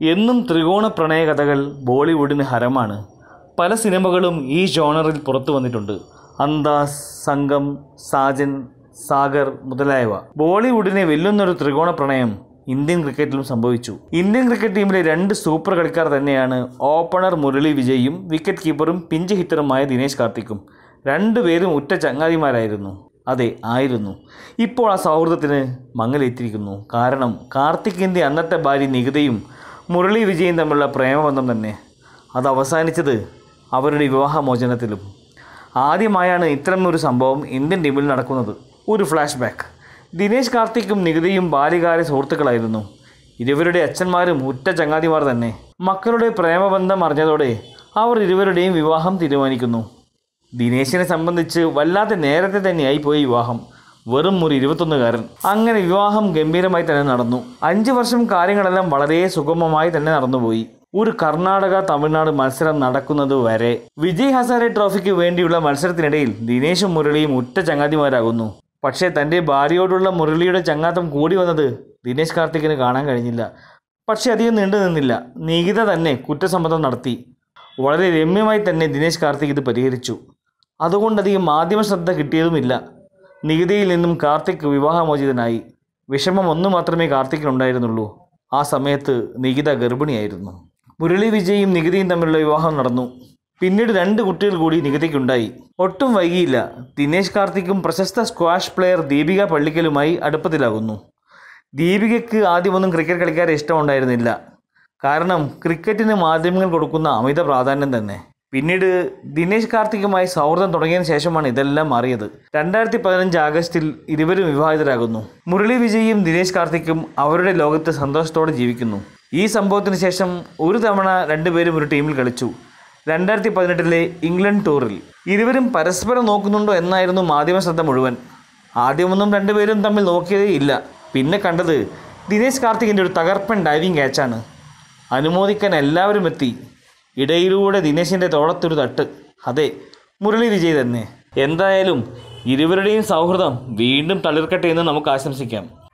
എന്നും ത്രികോണ പ്രണയ കഥകൾ ബോളിവുഡിന് ഹരമാണ് പല സിനിമകളും ഈ ജോണറിൽ പുറത്തു വന്നിട്ടുണ്ട് അന്താസ് സംഘം സാജൻ സാഗർ മുതലായവ ബോളിവുഡിനെ വെല്ലുന്നൊരു ത്രികോണ പ്രണയം ഇന്ത്യൻ ക്രിക്കറ്റിലും സംഭവിച്ചു ഇന്ത്യൻ ക്രിക്കറ്റ് ടീമിലെ രണ്ട് സൂപ്പർ കളിക്കാർ തന്നെയാണ് ഓപ്പണർ മുരളി വിജയും വിക്കറ്റ് കീപ്പറും പിഞ്ച് ഹിറ്ററുമായ ദിനേശ് കാർത്തിക്കും രണ്ടുപേരും ഉറ്റ ചങ്ങാതിമാരായിരുന്നു അതെ ആയിരുന്നു ഇപ്പോൾ ആ സൗഹൃദത്തിന് മങ്ങലേറ്റിരിക്കുന്നു കാരണം കാർത്തിക്കിൻ്റെ അന്നത്തെ ഭാര്യ നികിതയും മുരളി വിജയും തമ്മിലുള്ള പ്രേമബന്ധം തന്നെ അത് അവസാനിച്ചത് അവരുടെ വിവാഹമോചനത്തിലും ആദ്യമായാണ് ഇത്തരമൊരു സംഭവം ഇന്ത്യൻ ടീമിൽ നടക്കുന്നത് ഒരു ഫ്ലാഷ് ബാക്ക് ദിനേശ് കാർത്തിക്കും നികിതയും ബാല്യകാല സുഹൃത്തുക്കളായിരുന്നു ഇരുവരുടെ അച്ഛന്മാരും ഉറ്റ ചങ്ങാതിമാർ തന്നെ മക്കളുടെ പ്രേമബന്ധം അറിഞ്ഞതോടെ അവർ ഇരുവരുടെയും വിവാഹം തീരുമാനിക്കുന്നു ദിനേശിനെ സംബന്ധിച്ച് വല്ലാത്ത നേരത്തെ തന്നെയായി പോയി വിവാഹം വെറും ഒരു ഇരുപത്തൊന്നുകാരൻ അങ്ങനെ വിവാഹം ഗംഭീരമായി തന്നെ നടന്നു അഞ്ച് വർഷം കാര്യങ്ങളെല്ലാം വളരെ സുഗമമായി തന്നെ നടന്നുപോയി ഒരു കർണാടക തമിഴ്നാട് മത്സരം നടക്കുന്നത് വരെ വിജയ് ഹസാരെ ട്രോഫിക്ക് വേണ്ടിയുള്ള മത്സരത്തിനിടയിൽ ദിനേശും മുരളിയും ഉറ്റ ചങ്ങാതിമാരാകുന്നു പക്ഷേ തൻ്റെ ഭാര്യയോടുള്ള മുരളിയുടെ ചങ്ങാത്തം കൂടി വന്നത് ദിനേശ് കാർത്തിക്കിന് കാണാൻ കഴിഞ്ഞില്ല പക്ഷേ അധികം നീണ്ടു നിന്നില്ല നികിത തന്നെ കുറ്റസമ്മതം നടത്തി വളരെ രമ്യമായി തന്നെ ദിനേശ് കാർത്തിക് ഇത് പരിഹരിച്ചു അതുകൊണ്ടധികം മാധ്യമ ശ്രദ്ധ കിട്ടിയതുമില്ല നികിതയിൽ നിന്നും കാർത്തിക് വിവാഹമോചിതനായി വിഷമം ഒന്നു മാത്രമേ കാർത്തിക്കിനുണ്ടായിരുന്നുള്ളൂ ആ സമയത്ത് നികിത ഗർഭിണിയായിരുന്നു മുരളി വിജയും നികിതയും തമ്മിലുള്ള വിവാഹം നടന്നു പിന്നീട് രണ്ട് കുട്ടികൾ കൂടി നികിതയ്ക്കുണ്ടായി ഒട്ടും വൈകിയില്ല ദിനേശ് കാർത്തിക്കും പ്രശസ്ത സ്ക്വാഷ് പ്ലെയർ ദീപിക പള്ളിക്കലുമായി അടുപ്പത്തിലാകുന്നു ദീപികയ്ക്ക് ആദ്യമൊന്നും ക്രിക്കറ്റ് കളിക്കാരെ ഇഷ്ടമുണ്ടായിരുന്നില്ല കാരണം ക്രിക്കറ്റിന് മാധ്യമങ്ങൾ കൊടുക്കുന്ന അമിത പ്രാധാന്യം തന്നെ പിന്നീട് ദിനേശ് കാർത്തിക്കുമായി സൗഹൃദം തുടങ്ങിയതിന് ശേഷമാണ് ഇതെല്ലാം മാറിയത് രണ്ടായിരത്തി പതിനഞ്ച് ആഗസ്റ്റിൽ ഇരുവരും വിവാഹിതരാകുന്നു മുരളി വിജയും ദിനേശ് കാർത്തിക്കും അവരുടെ ലോകത്ത് സന്തോഷത്തോടെ ജീവിക്കുന്നു ഈ സംഭവത്തിന് ശേഷം ഒരു തവണ രണ്ടുപേരും ഒരു ടീമിൽ കളിച്ചു രണ്ടായിരത്തി പതിനെട്ടിലെ ഇംഗ്ലണ്ട് ടൂറിൽ ഇരുവരും പരസ്പരം നോക്കുന്നുണ്ടോ എന്നായിരുന്നു മാധ്യമ ശ്രദ്ധ മുഴുവൻ ആദ്യമൊന്നും രണ്ടുപേരും തമ്മിൽ നോക്കിയതേ ഇല്ല പിന്നെ കണ്ടത് ദിനേശ് കാർത്തികിൻ്റെ ഒരു തകർപ്പൻ ഡൈവിംഗ് ക്യാച്ചാണ് അനുമോദിക്കാൻ എല്ലാവരും എത്തി ഇടയിലൂടെ ദിനേശിൻ്റെ തോളത്തൊരു തട്ട് അതെ മുരളി വിജയ് തന്നെ എന്തായാലും ഇരുവരുടെയും സൗഹൃദം വീണ്ടും തളിർക്കട്ടെ എന്ന് നമുക്ക് ആശംസിക്കാം